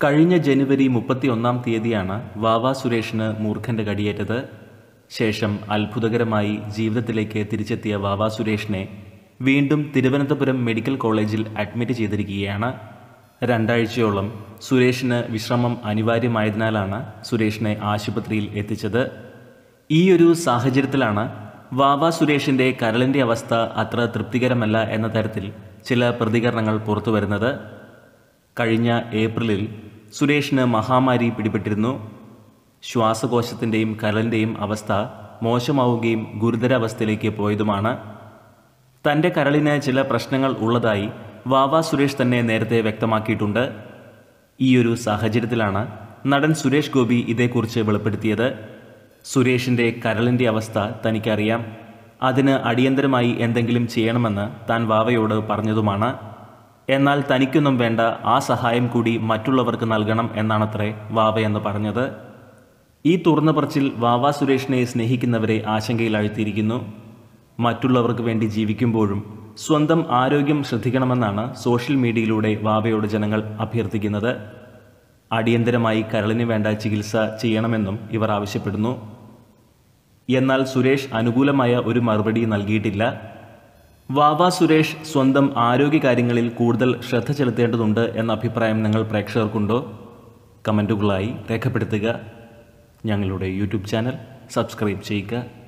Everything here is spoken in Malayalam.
കഴിഞ്ഞ ജനുവരി മുപ്പത്തി ഒന്നാം തീയതിയാണ് വാവ സുരേഷിന് മൂർഖന്റെ കടിയേറ്റത് ശേഷം അത്ഭുതകരമായി ജീവിതത്തിലേക്ക് തിരിച്ചെത്തിയ വാവ സുരേഷിനെ വീണ്ടും തിരുവനന്തപുരം മെഡിക്കൽ കോളേജിൽ അഡ്മിറ്റ് ചെയ്തിരിക്കുകയാണ് രണ്ടാഴ്ചയോളം സുരേഷിന് വിശ്രമം അനിവാര്യമായതിനാലാണ് സുരേഷിനെ ആശുപത്രിയിൽ എത്തിച്ചത് ഈ ഒരു സാഹചര്യത്തിലാണ് വാവ സുരേഷിന്റെ കരളിന്റെ അവസ്ഥ അത്ര തൃപ്തികരമല്ല എന്ന തരത്തിൽ ചില പ്രതികരണങ്ങൾ പുറത്തു വരുന്നത് കഴിഞ്ഞ ഏപ്രിലിൽ സുരേഷിന് മഹാമാരി പിടിപെട്ടിരുന്നു ശ്വാസകോശത്തിൻ്റെയും കരളിൻ്റെയും അവസ്ഥ മോശമാവുകയും ഗുരുതരാവസ്ഥയിലേക്ക് പോയതുമാണ് തൻ്റെ കരളിന് ചില പ്രശ്നങ്ങൾ ഉള്ളതായി വാവ സുരേഷ് തന്നെ നേരത്തെ വ്യക്തമാക്കിയിട്ടുണ്ട് ഈയൊരു സാഹചര്യത്തിലാണ് നടൻ സുരേഷ് ഗോപി ഇതേക്കുറിച്ച് വെളിപ്പെടുത്തിയത് സുരേഷിൻ്റെ കരളിൻ്റെ അവസ്ഥ തനിക്കറിയാം അതിന് അടിയന്തരമായി എന്തെങ്കിലും ചെയ്യണമെന്ന് താൻ വാവയോട് പറഞ്ഞതുമാണ് എന്നാൽ തനിക്കൊന്നും വേണ്ട ആ സഹായം കൂടി മറ്റുള്ളവർക്ക് നൽകണം എന്നാണത്രേ വാവയെന്ന് പറഞ്ഞത് ഈ തുറന്ന പറച്ചിൽ വാവ സുരേഷിനെ സ്നേഹിക്കുന്നവരെ ആശങ്കയിലാഴ്ത്തിയിരിക്കുന്നു മറ്റുള്ളവർക്ക് വേണ്ടി ജീവിക്കുമ്പോഴും സ്വന്തം ആരോഗ്യം ശ്രദ്ധിക്കണമെന്നാണ് സോഷ്യൽ മീഡിയയിലൂടെ വാവയോട് ജനങ്ങൾ അഭ്യർത്ഥിക്കുന്നത് അടിയന്തരമായി കരളിന് വേണ്ട ചികിത്സ ചെയ്യണമെന്നും ഇവർ ആവശ്യപ്പെടുന്നു എന്നാൽ സുരേഷ് അനുകൂലമായ ഒരു മറുപടി നൽകിയിട്ടില്ല വാവ സുരേഷ് സ്വന്തം ആരോഗ്യകാര്യങ്ങളിൽ കൂടുതൽ ശ്രദ്ധ ചെലുത്തേണ്ടതുണ്ട് എന്ന അഭിപ്രായം നിങ്ങൾ പ്രേക്ഷകർക്കുണ്ടോ കമൻറ്റുകളായി രേഖപ്പെടുത്തുക ഞങ്ങളുടെ യൂട്യൂബ് ചാനൽ സബ്സ്ക്രൈബ് ചെയ്യുക